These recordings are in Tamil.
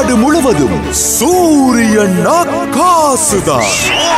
நாடு முழுவதும் சூரியன் காசுதான்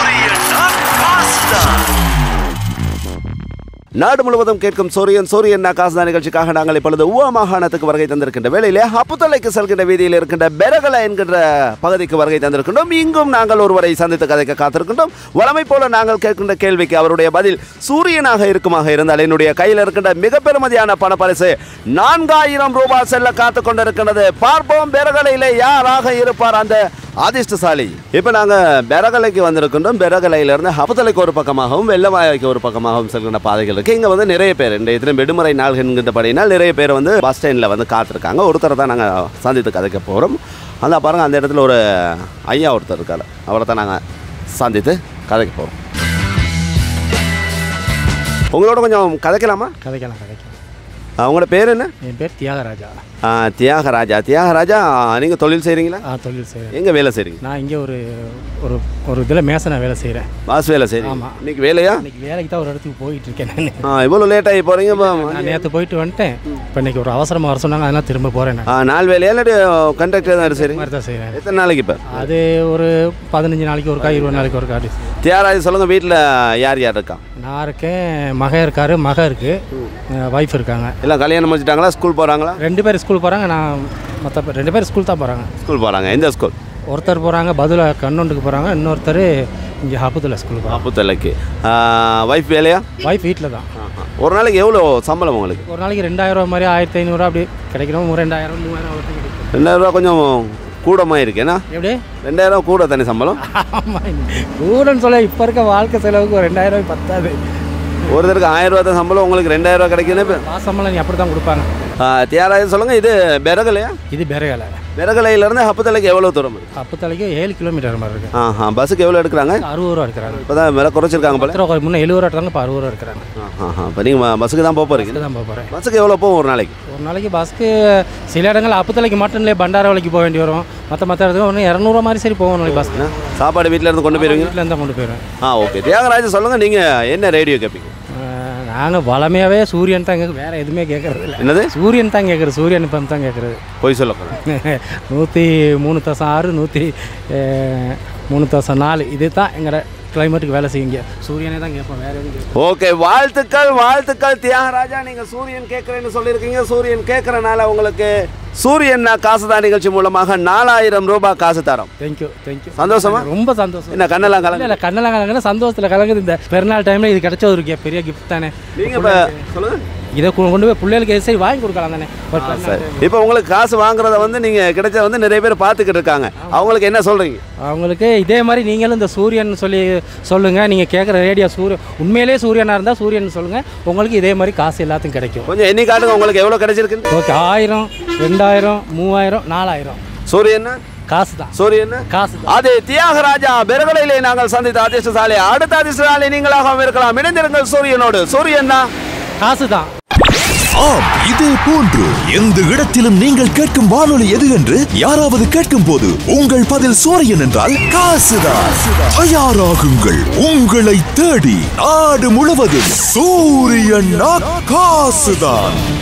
நாடு முழுவதும் கேட்கும் சூரியன் சூரியன் காசுதான் நிகழ்ச்சிக்காக நாங்கள் இப்பொழுது உவா மாகாணத்துக்கு வருகை தந்திருக்கின்ற வேளையிலே அப்புத்தலைக்கு செல்கின்ற வீதியில் இருக்கின்ற பெரகல என்கின்ற பகுதிக்கு வருகை தந்திருக்கின்றோம் இங்கும் நாங்கள் ஒருவரை சந்தித்து கதைக்க காத்திருக்கின்றோம் வளமை போல நாங்கள் கேட்கின்ற கேள்விக்கு அவருடைய பதில் சூரியனாக இருக்குமாக இருந்தால் என்னுடைய கையில் இருக்கின்ற மிக பெருமதியான பணப்பரிசு நான்காயிரம் ரூபாய் செல்ல காத்து கொண்டிருக்கின்றது பார்ப்போம் பெரகலையிலே யாராக இருப்பார் அந்த அதிர்ஷ்டசாலி இப்போ நாங்கள் பெரகலைக்கு வந்திருக்கின்றோம் பெரகலையிலிருந்து ஹபத்தலைக்கு ஒரு பக்கமாகவும் வெள்ளவாய்க்கு ஒரு பக்கமாகவும் செல்கின்ற பாதைகள் இருக்குது இங்கே வந்து நிறைய பேர் இந்த இதில் விடுமுறை நாள் என்கின்றபடினால் நிறைய பேர் வந்து பஸ் ஸ்டாண்டில் வந்து காத்திருக்காங்க ஒருத்தரை தான் நாங்கள் சந்தித்து கதைக்க போகிறோம் அந்த பாருங்கள் அந்த இடத்துல ஒரு ஐயா ஒருத்தர் இருக்காரு அவரை தான் நாங்கள் சந்தித்து கதைக்க போகிறோம் உங்களோட கொஞ்சம் கதைக்கலாமா கதைக்கலாம் கதைக்கலாம் உங்களோட பேர் என்ன என் பேர் தியாகராஜா ஆ, தியாகராஜா தியாகராஜா நீங்கள் தொழில் செய்கிறீங்களா ஆ தொழில் செய்கிறேன் எங்கே வேலை செய்கிறீங்க நான் இங்கே ஒரு ஒரு ஒரு இதில் மேசனை வேலை செய்கிறேன் பாஸ் வேலை செய்கிறீங்க ஆமா. இன்னைக்கு வேலையா இன்னைக்கு வேலைக்கு தான் ஒரு இடத்துக்கு போயிட்டு இருக்கேன் நான் ஆ இவ்வளோ லேட் ஆகி போகிறீங்க நான் நேற்று போயிட்டு வந்துட்டேன் இப்போ இன்னைக்கு ஒரு அவசரமாக வர சொன்னாங்க அதெல்லாம் திரும்ப போகிறேன் நான் ஆ நாலு வேலையா இல்லாட்டி கண்டக்டர் தான் இந்த செய்கிறீங்க மாதிரி தான் செய்கிறேன் எத்தனை நாளைக்கு இப்போ அது ஒரு பதினஞ்சு நாளைக்கு ஒருக்கா இருபது நாளைக்கு ஒருக்கா அப்படி தியாகராஜ் சொல்லுங்கள் வீட்டில் யார் யார் இருக்கா நான் இருக்கேன் மகன் இருக்காரு மக இருக்குது ஒய்ஃப் இருக்காங்க எல்லாம் கல்யாணம் முடிச்சிட்டாங்களா ஸ்கூல் போகிறாங்களா ரெண்டு பேர் ஸ்கூல் போகிறாங்க நான் மற்ற ரெண்டு பேர் ஸ்கூல் தான் போகிறாங்க ஸ்கூல் போகிறாங்க எந்த ஸ்கூல் ஒருத்தர் போகிறாங்க பதில் கண்ணொண்டுக்கு போகிறாங்க இன்னொருத்தர் இங்கே ஹாப்புத்தில் ஸ்கூலுக்கு போகிறாங்க அப்புத்தலைக்கு ஒய்ஃப் வேலையா ஒய்ஃப் வீட்டில் தான் ஒரு நாளைக்கு எவ்வளோ சம்பளம் உங்களுக்கு ஒரு நாளைக்கு ரெண்டாயிரம் ரூபா மாதிரி ஆயிரத்தி ஐநூறுரூவா அப்படி கிடைக்கணும் ஒரு ரெண்டாயிரம் மூவாயிரம் அவ்வளோ கிடைக்கும் ரெண்டாயிரம் ரூபா கொஞ்சம் கூடமாக இருக்கு ஏன்னா எப்படி ரெண்டாயிரம் கூட தானே சம்பளம் ஆமாம் கூடன்னு சொல்ல இப்போ இருக்க வாழ்க்கை செலவுக்கு ஒரு ரெண்டாயிரம் ரூபாய் பத்தாது ஒருத்தருக்கு ஆயிரம் ரூபா தான் சம்பளம் உங்களுக்கு ரெண்டாயிரம் ரூபா கிடைக்குன்னு இப்போ மாசமெல்லாம் நீ அப்படி தான் கொடுப்பாங்க தியாகராஜ் சொல்லுங்கள் இது பெரகலையா இது பெரகலை பெரகலையிலேருந்து ஹப்பத்தலைக்கு எவ்வளோ தூரம் இருக்கு அப்பத்தலைக்கு ஏழு கிலோமீட்டர் மாதிரி இருக்கு ஆஹா பஸ்ஸுக்கு எவ்வளோ எடுக்கிறாங்க அறுபது ரூபா எடுக்கிறாங்க இப்போ தான் விலை குறைச்சிருக்காங்க போல பத்து ரூபா முன்னே எழுபது ரூபா எடுத்தாங்க இப்போ அறுபது ரூபா எடுக்கிறாங்க ஆஹா இப்போ நீங்கள் பஸ்ஸுக்கு தான் போக போகிறீங்க இதில் தான் போக போகிறேன் பஸ்ஸுக்கு எவ்வளோ போகும் ஒரு நாளைக்கு ஒரு நாளைக்கு பஸ்க்கு சில இடங்கள் அப்பத்தலைக்கு மட்டும் இல்லையே பண்டார வழிக்கு போக வேண்டி வரும் மற்ற மற்ற இடத்துக்கு ஒன்று இரநூறுவா மாதிரி சரி போவோம் நாளைக்கு பஸ் சாப்பாடு வீட்டில் இருந்து கொண்டு போயிருவீங்க வீட்டில் இருந்தால் கொண்டு போயிடுவேன் ஆ ஓகே தியாகராஜ் சொல்லுங்கள் நீங்கள் என்ன ரேடியோ கேட்பீங்க நாங்கள் வளமையாகவே சூரியன் தான் கேட்க வேறு எதுவுமே கேட்கறது இல்லை என்னது சூரியன் தான் கேட்குறது சூரியன் இப்போ தான் கேட்குறது பொய் சொல்லக்கூடாது நூற்றி மூணு தசம் ஆறு நூற்றி மூணு தசம் நாலு இது தான் எங்களோட கிளைமேட்டுக்கு வேலை செய்யுங்க சூரியனே தான் கேட்போம் வேறு எதுவும் கேட்போம் ஓகே வாழ்த்துக்கள் வாழ்த்துக்கள் தியாகராஜா நீங்கள் சூரியன் கேட்குறேன்னு சொல்லியிருக்கீங்க சூரியன் கேட்குறனால உங்களுக்கு சூரியன் காசு தான் நிகழ்ச்சி மூலமாக நாலாயிரம் ரூபாய் காசு தரோம் தேங்க்யூ தேங்க்யூ சந்தோஷமா ரொம்ப சந்தோஷம் என்ன கண்ணெல்லாம் இல்லை கலங்க இல்லை கண்ணெல்லாம் கலங்குது சந்தோஷத்தில் கலங்குது இந்த பெருநாள் டைமில் இது கிடைச்ச ஒரு gift, பெரிய கிஃப்ட் தானே நீங்கள் இப்போ சொல்லுங்கள் இதை கொ- கொண்டு போய் பிள்ளைகளுக்கு எது சரி வாங்கி கொடுக்கலாம் தானே ஒரு பெருநாள் சரி இப்போ உங்களுக்கு காசு வாங்குறத வந்து நீங்கள் கிடைச்ச வந்து நிறைய பேர் பார்த்துக்கிட்டு இருக்காங்க அவங்களுக்கு என்ன சொல்கிறீங்க அவங்களுக்கு இதே மாதிரி நீங்களும் இந்த சூரியன் சொல்லி சொல்லுங்கள் நீங்கள் கேட்குற ரேடியோ சூரியன் உண்மையிலே சூரியனாக இருந்தால் சூரியன் சொல்லுங்கள் உங்களுக்கு இதே மாதிரி காசு எல்லாத்துக்கும் கிடைக்கும் கொஞ்சம் எண்ணி காட்டுங்க உங்களுக்கு எவ்வளோ கிடைச்சிருக்கு ஓகே ஆயிரம் ரெண்டாயிரம் மூவாயிரம் நாலாயிரம் சூரியன் காசு தான் சூரியன் காசு தான் அது தியாகராஜா பெருகலையிலே நாங்கள் சந்தித்த அதிர்ஷ்டசாலி அடுத்த அதிர்ஷ்டசாலி நீங்களாகவும் இருக்கலாம் இணைந்திருங்கள் சூரியனோடு சூரியன் தான் காசு தான் ஆம் இதே போன்று எந்த இடத்திலும் நீங்கள் கேட்கும் வானொலி எது என்று யாராவது கேட்கும் போது உங்கள் பதில் சூரியன் என்றால் காசுதான் தயாராகுங்கள் உங்களை தேடி நாடு முழுவதும் சூரியன் காசுதான்